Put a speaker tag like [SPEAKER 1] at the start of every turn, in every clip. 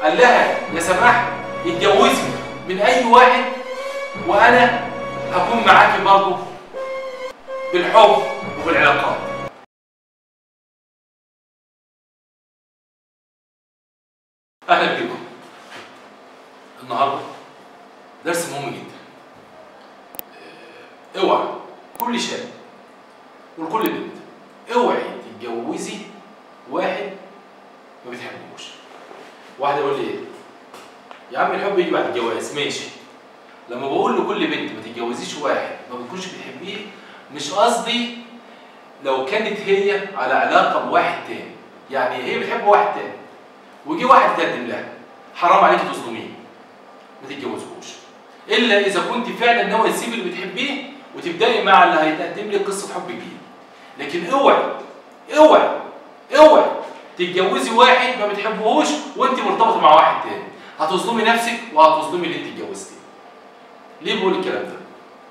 [SPEAKER 1] قال لها يا سماح اتجوزي من اي واحد وانا هكون معاكي برضه بالحب وبالعلاقات اهلا بكم النهارده درس مهم جدا آه، اوعى كل شاب ولكل بنت اوعي تتجوزي واحد ما بتحبوش واحد يقول لي ايه يا عم الحب يجي بعد الجواز ماشي لما بقول لكل بنت ما تتجوزيش واحد ما بتكونش بتحبيه مش قصدي لو كانت هي على علاقه بواحد تاني يعني هي بتحب واحد تاني وجي واحد تقدم لها حرام عليك تظلميه ما تتجوزهوش الا اذا كنت فعلا ناوي تسيبي اللي بتحبيه وتبداي مع اللي هيتقدم لك قصه حب جديد لكن اوعي اوعي اوعي تتجوزي واحد ما بتحبهوش وانت مرتبطه مع واحد تاني هتظلمي نفسك وهتظلمي اللي انت اتجوزتيه ليه بقول الكلام ده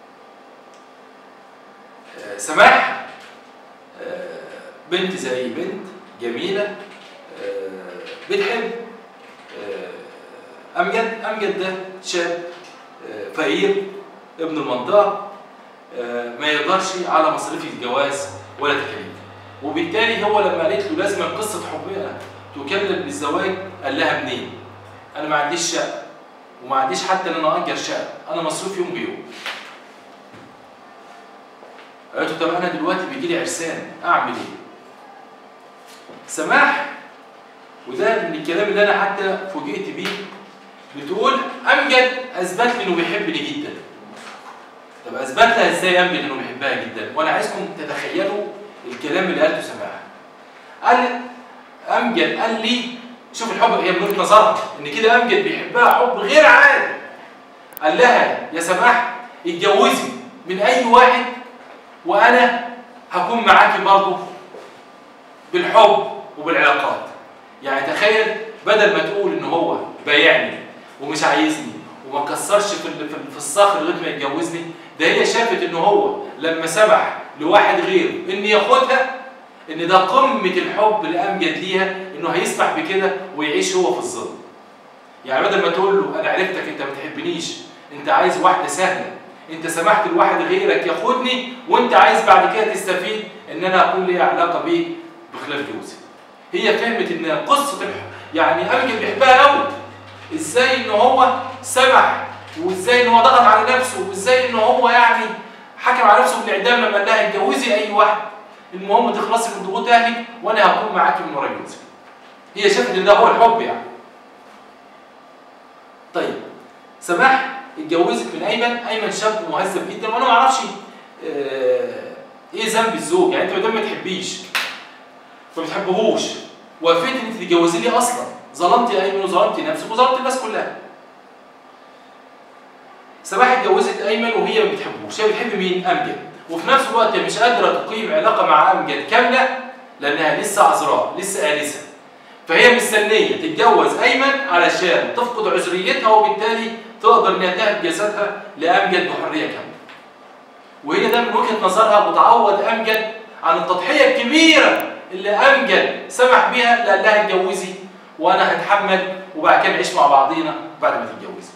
[SPEAKER 1] آه، سماح آه، بنت زي بنت جميله آه، بتحب آه، امجد امجد ده شاب آه، فقير ابن المنطقه آه، ما يقدرش على مصاريف الجواز ولا تكاليف وبالتالي هو لما قالت له لازم قصه حبنا تكلم بالزواج قال لها منين؟ انا ما عنديش شقه وما عنديش حتى ان انا اجر شقه انا مصروف يوم بيوم قالت له طب انا دلوقتي بيجي لي عرسان اعمل ايه؟ سماح وده من الكلام اللي انا حتى فوجئت بيه بتقول امجد اثبت لي انه بيحبني جدا طب اثبت لها ازاي امجد انه بيحبها جدا وانا عايزكم تتخيلوا الكلام اللي قالته سماح قال امجد قال لي شوف الحب هي من وجهه نظرها ان كده امجد بيحبها حب غير عادي قال لها يا سماح اتجوزي من اي واحد وانا هكون معاكي برضه بالحب وبالعلاقات يعني تخيل بدل ما تقول ان هو بايعني ومش عايزني وما كسرش في ال- في ال- في الصخر لغايه ما يتجوزني ده هي شافت ان هو لما سمح لواحد غيره ان ياخدها ان ده قمه الحب لامجد ليها انه هيسمح بكده ويعيش هو في الظلم يعني بدل ما تقول له انا عرفتك انت ما بتحبنيش انت عايز واحده سهله انت سمحت لواحد غيرك ياخدني وانت عايز بعد كده تستفيد ان انا اكون لي علاقه بيك بخلاف جوزي هي فهمت ان قصه الح... يعني امجد بيحبها قوي ازاي ان هو سمح وازاي ان هو ضغط على نفسه وازاي ان هو يعني حكم على نفسه بالاعدام لما قال لها اتجوزي اي واحد المهم تخلصي من ضغوط اهلك وانا هكون معاكي من ورا جوزك هي شافت ان ده هو الحب يعني طيب سماح اتجوزت من ايمن ايمن شاب مهذب جدا وانا ما اعرفش آه، ايه ذنب الزوج يعني انت ما دام ما تحبيش ما بتحبهوش وافقت ان انت تتجوزي لي اصلا ظلمتي ايمن وظلمتي نفسك وظلمتي الناس كلها سماح اتجوزت ايمن وهي ما بتحبوش هي بتحب مين امجد وفي نفس الوقت هي مش قادره تقيم علاقه مع امجد كامله لانها لسه عذراء لسه انسه فهي مستنيه تتجوز ايمن علشان تفقد عذريتها وبالتالي تقدر انها تهب جسدها لامجد بحريه كامله وهي ده من وجهه نظرها بتعوض امجد عن التضحيه الكبيره اللي امجد سمح بيها لقال لها اتجوزي وانا هتحمل وبعد كده نعيش مع بعضينا بعد ما تتجوزي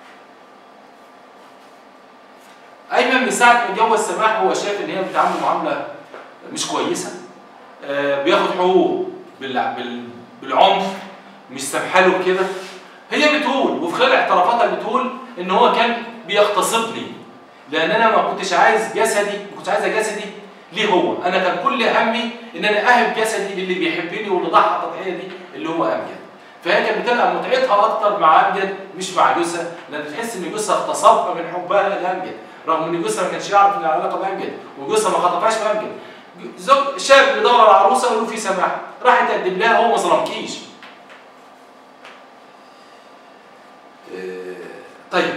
[SPEAKER 1] ايمن من ساعه ما اتجوز سماح هو شايف ان هي بتتعامل معامله مش كويسه آه، بياخد حقوقه بال- بال- بالعنف مش سامحه له كده هي بتقول وفي خلال اعترافاتها بتقول ان هو كان بيغتصبني لان انا ما كنتش عايز جسدي ما كنتش عايزه جسدي ليه هو انا كان كل همي ان انا اهب جسدي للي بيحبني واللي ضحى التضحيه دي اللي هو امجد فهي كانت بتلقى متعتها اكتر مع امجد مش مع جوزها لان تحس ان جوزها اغتصبها من حبها لامجد رغم ان جوزها ما كانش يعرف ان العلاقه بامجد وجوزها ما خطفهاش بامجد زوج شاب بيدور على عروسه قالوا له في سماح راح يتقدم لها هو ما ظلمكيش آه، طيب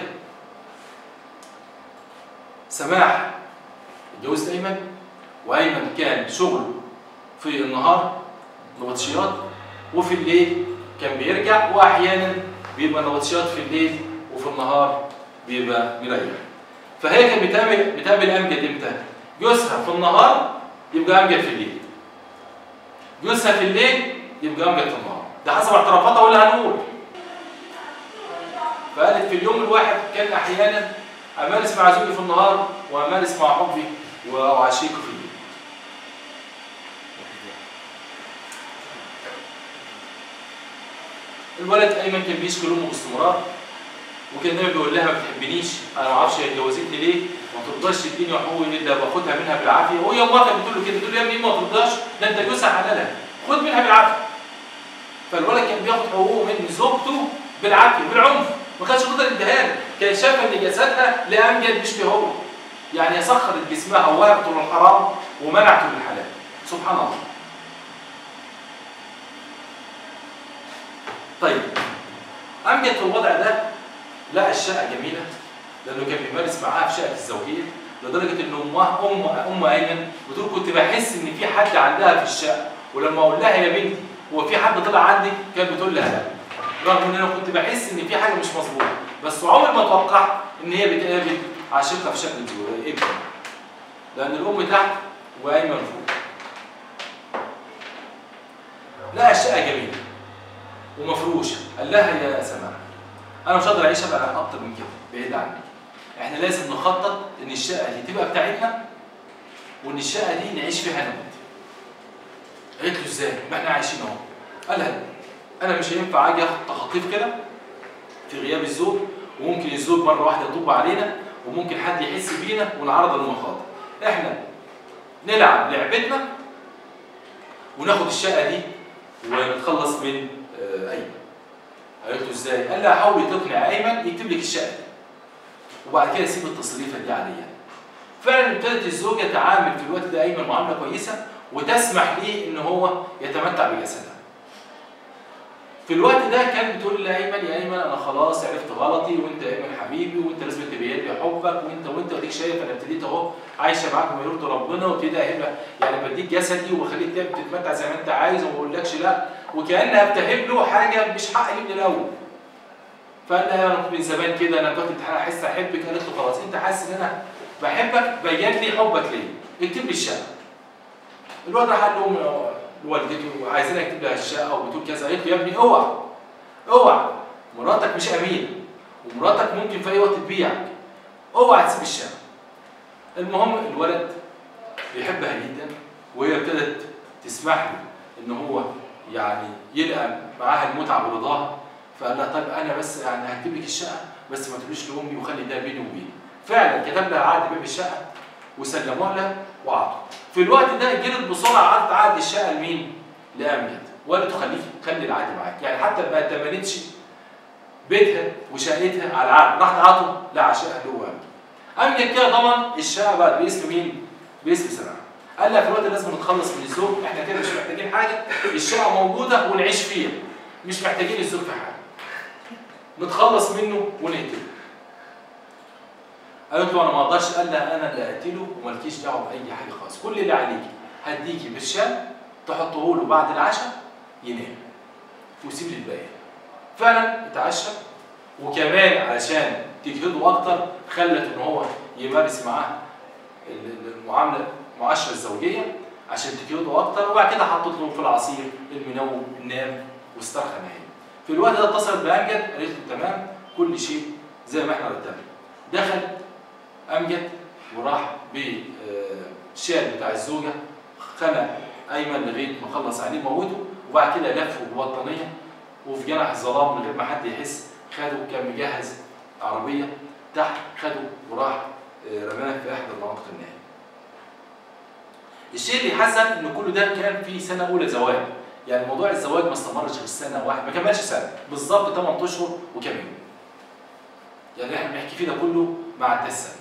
[SPEAKER 1] سماح اتجوزت ايمن وايمن كان شغله في النهار نبطشيات وفي الليل كان بيرجع واحيانا بيبقى نبطشيات في الليل وفي النهار بيبقى مريح فهي كانت بتقابل بتقابل امجد امتى؟ جوزها في النهار يبقى امجد في الليل جوزها في الليل يبقى امجد في النهار ده حسب اعترافاتها ولا هنقول في اليوم الواحد كان احيانا امارس مع زوجي في النهار وامارس مع حبي واعشيقه في الليل الولد ايمن كان بيشكي امه باستمرار وكان دايما بيقول لها ما بتحبنيش انا ما اعرفش هي اتجوزتني ليه ما ترضاش تديني حقوقي الا باخدها منها بالعافيه وهي امها كانت بتقول له كده بتقول له يا ابني ما ترضاش ده انت جوزها حلالها خد منها بالعافيه فالولد كان بياخد حقوقه من زوجته بالعافيه بالعنف ما كانش يقدر يديها له كان شايفه ان جسدها لامجد مش له هو يعني هي سخرت جسمها ووهبته للحرام ومنعته للحلال سبحان الله طيب امجد في الوضع ده لقى الشقه جميله لانه كان بيمارس معاها في شقه الزوجيه لدرجه ان امها ام ام ايمن بتقول كنت بحس ان في حد عندها في الشقه ولما اقول لها يا بنتي هو في حد طلع عندك كانت بتقول لها لا رغم ان انا كنت بحس ان في حاجه مش مظبوطه بس عمري ما توقعت ان هي بتقابل عاشقها في شقه ابنها لان الام تحت وايمن فوق لقى الشقه جميله ومفروشه قال لها يا سماح انا مش هقدر اعيش ابقى اكتر من كده بعيد عنك احنا لازم نخطط ان الشقه دي تبقى بتاعتنا وان الشقه دي نعيش فيها انا وانت قالت له ازاي ما احنا عايشين اهو قال لها انا مش هينفع اجي اخد تخطيف كده في غياب الزوج وممكن الزوج مره واحده يطب علينا وممكن حد يحس بينا ونعرض للمخاطر احنا نلعب لعبتنا وناخد الشقه دي ونتخلص من آه، ايمن قالت له ازاي؟ قال لها حاولي تقنع ايمن يكتب لك الشقه دي وبعد كده سيب التصريفه دي عليا فعلا ابتدت الزوجه تعامل في الوقت ده ايمن معامله كويسه وتسمح ليه ان هو يتمتع بجسدها في الوقت ده كانت بتقول لايمن يا ايمن انا خلاص عرفت غلطي وانت يا ايمن حبيبي وانت لازم تبين لي حبك وانت وانت وديك شايف انا ابتديت اهو عايشه معاك بما يرضي ربنا وابتدي اهبها يعني بديك جسدي وبخليك تتمتع زي ما انت عايز وما بقولكش لا وكانها بتهب له حاجه مش حقي من الاول فقال لها انا كنت من زمان كده انا كنت احس احبك قالت له خلاص انت حاسس ان انا بحبك بين لي حبك ليا اكتب لي الشقه الواد راح قال لهم لوالدته عايزين اكتب لها الشقه وبتقول كذا قالت له يا ابني اوعى اوعى مراتك مش امينه ومراتك ممكن في اي وقت تبيعك اوعى تسيب الشقه المهم الولد بيحبها جدا وهي ابتدت تسمح له ان هو يعني يلقى معاها المتعه برضاها فقال لها طيب انا بس يعني هكتب لك الشقه بس ما تقوليش لامي وخلي ده بيني وبينك فعلا كتب لها عقد بيع الشقه وسلموها لها وعطوا في الوقت ده جرت بسرعه عقد عقد الشقه لمين؟ لامجد وقالت له خليك خلي العقد معاك يعني حتى ما تمنتش بيتها وشقتها على العقد راح تعاطوا لعشاء له امجد امجد كده ضمن الشقه بقت باسم مين؟ باسم سماح قال لها في الوقت لازم نتخلص من الزوج احنا كده مش محتاجين حاجه الشقه موجوده ونعيش فيها مش محتاجين الزوج في حاجه نتخلص منه ونقتله قالت له انا ما اقدرش قال لها انا اللي اقتله ومالكيش دعوه باي حاجه خالص كل اللي عليكي هديكي برشام تحطه له بعد العشاء ينام وسيب لي الباقي فعلا اتعشى وكمان علشان تجهده اكتر خلت ان هو يمارس معاه المعامله المعاشره الزوجيه عشان تجهده اكتر وبعد كده حطت له في العصير المنوم نام واسترخى نايم في الوقت ده اتصلت بامجد قالت له تمام كل شيء زي ما احنا رتبنا دخل امجد وراح بالشال بتاع الزوجه خنق ايمن لغايه ما خلص عليه موته وبعد كده لفه ببطانيه وفي جنح الظلام من غير ما حد يحس خده كان مجهز عربيه تحت خده وراح رماه في احدى المناطق النهائيه. الشيء اللي حزن ان كل ده كان في سنه اولى زواج يعني موضوع الزواج ما استمرش غير سنه واحده ما كملش سنه بالظبط 8 اشهر وكمل يعني احنا بنحكي فيه ده كله ما عداش سنه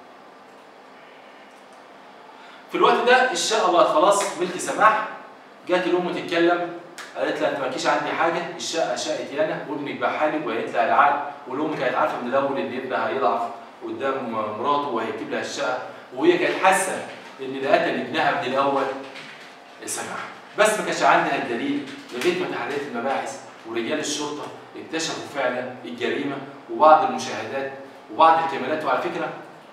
[SPEAKER 1] في الوقت ده الشقه بقت خلاص ملك سماح جات الام تتكلم قالت لها انت مالكيش عندي حاجه الشقه شقتي انا وابنك بحالك وقالت لها العقد والام كانت عارفه من الاول ان ابنها هيضعف قدام مراته وهيجيب لها الشقه وهي كانت حاسه ان ده قتل ابنها من الاول سماح بس ما كانش عندها الدليل لغايه ما تحريت المباحث ورجال الشرطه اكتشفوا فعلا الجريمه وبعض المشاهدات وبعض الكاميرات وعلى فكره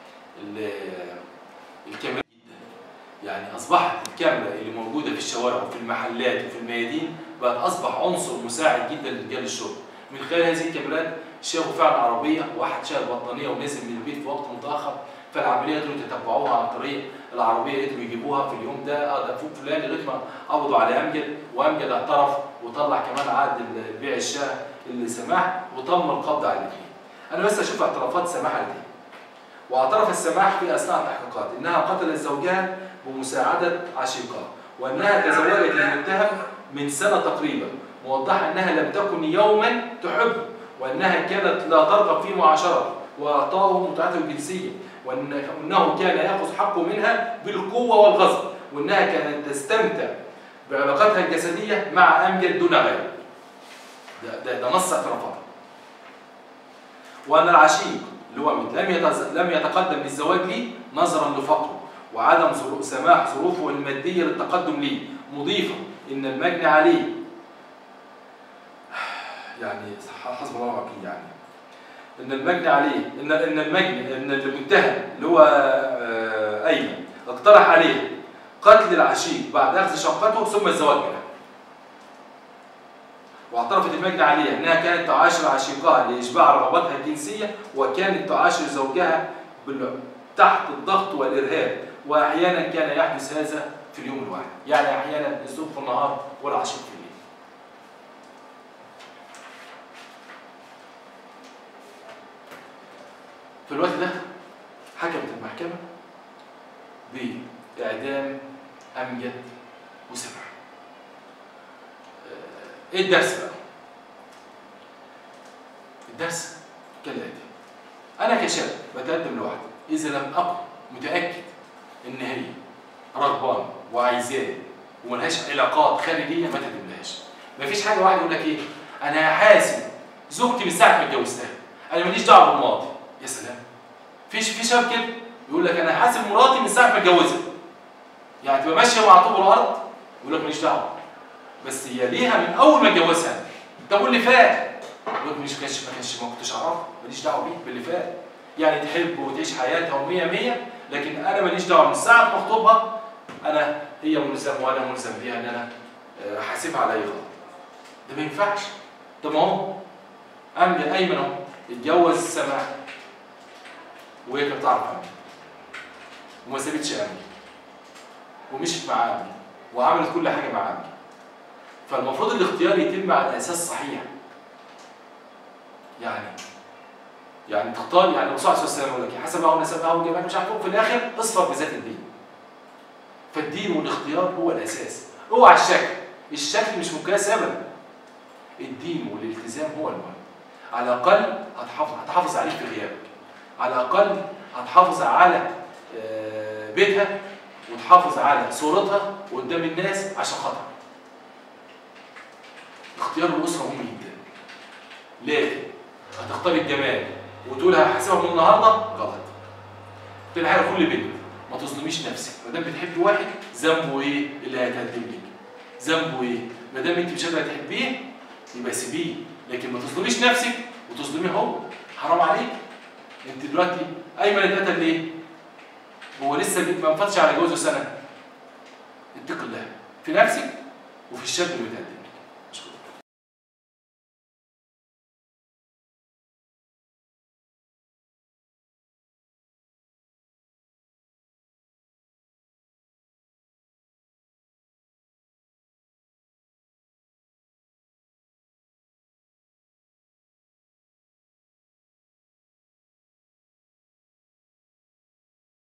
[SPEAKER 1] الكاميرات جدا يعني اصبحت الكاميرا اللي موجوده في الشوارع وفي المحلات وفي الميادين بقت اصبح عنصر مساعد جدا لرجال الشرطه من خلال هذه الكاميرات شافوا فعلا عربيه واحد شاف بطانيه ونزل من البيت في وقت متاخر فالعمليه قدروا يتتبعوها عن طريق العربيه قدروا يجيبوها في اليوم ده اه ده فوق فلان لغايه ما قبضوا على امجد وامجد اعترف وطلع كمان عقد بيع الشقه اللي سماح وتم القبض على الاثنين. انا بس اشوف اعترافات سماح الاثنين. واعترف السماح في اثناء التحقيقات انها قتلت زوجها بمساعده عشيقها وانها تزوجت المتهم من سنه تقريبا موضحه انها لم تكن يوما تحبه وانها كانت لا ترغب في معاشرته واعطائه متعته الجنسيه وانه كان ياخذ حقه منها بالقوه والغصب وانها كانت تستمتع بعلاقتها الجسديه مع امجد دون غيره. ده, ده, ده نص اعترافاتها. وان العشيق اللي هو أمجد لم يتز... لم يتقدم للزواج لي نظرا لفقره وعدم ظروف سماح ظروفه الماديه للتقدم لي مضيفا ان المجني عليه يعني حسب الله الوكيل يعني ان المجني عليه ان ان المجني ان المتهم اللي هو آه، ايمن اقترح عليه قتل العشيق بعد اخذ شقته ثم الزواج منها واعترفت المجني عليها انها كانت تعاشر عشيقها لاشباع رغباتها الجنسيه وكانت تعاشر زوجها بال- تحت الضغط والارهاب واحيانا كان يحدث هذا في اليوم الواحد يعني احيانا الزوج في النهار والعشيق في الليل في الوقت ده حكمت المحكمة بإعدام أمجد وسمع. آه، إيه الدرس بقى؟ الدرس كالآتي أنا كشاب بتقدم لوحدي إذا لم أكن متأكد إن هي رغبان وعايزاني وملهاش علاقات خارجية ما تقدملهاش. مفيش حاجة واحد يقول لك إيه؟ أنا هحاسب زوجتي من ساعة ما اتجوزتها. أنا ماليش دعوة بالماضي. يا سلام. في في شباب كده يقول لك انا حاسب مراتي من ساعه ما اتجوزها يعني تبقى ماشيه مع طوب الارض يقول لك ماليش دعوه بس هي ليها من اول ما اتجوزها طب واللي فات يقول لك مش كانش ما كانش ما كنتش اعرفها ماليش دعوه بيه باللي فات يعني تحب وتعيش حياتها ومية مية لكن انا ماليش دعوه من ساعه ما اخطبها انا هي ملزم وانا ملزم بيها ان انا آه، حاسبها على اي غلط ده ما ينفعش طب ما هو امجد ايمن اهو اتجوز سماح وهي كانت تعرف عني وما سابتش امي ومشيت مع امي وعملت كل حاجه مع امي فالمفروض الاختيار يتم على اساس صحيح يعني يعني تختار يعني الرسول عليه الصلاه والسلام يقول لك حسب او نسبها وجمال مش عارف إيه، وفي الاخر اصفر بذات الدين فالدين والاختيار هو الاساس اوعى الشكل الشكل مش مقياس ابدا الدين والالتزام هو المهم على الاقل هتحافظ هتحافظ عليك في غيابك على الاقل هتحافظ على آه، بيتها وتحافظ على صورتها قدام الناس عشان خاطر اختيار الاسره مهم جدا لكن هتختار الجمال وتقول هحاسبها من النهارده غلط تاني حاجه كل بنت ما تظلميش نفسك ما دام بتحبي واحد ذنبه ايه اللي هيتقدم لك ذنبه ايه ما دام انت مش قادره تحبيه يبقى سيبيه لكن ما تظلميش نفسك وتظلميه هو حرام عليك انت دلوقتي ايمن اتقتل ليه؟ هو لسه ما انفتش على جوزه سنه اتق الله في نفسك وفي الشاب اللي بيتقدم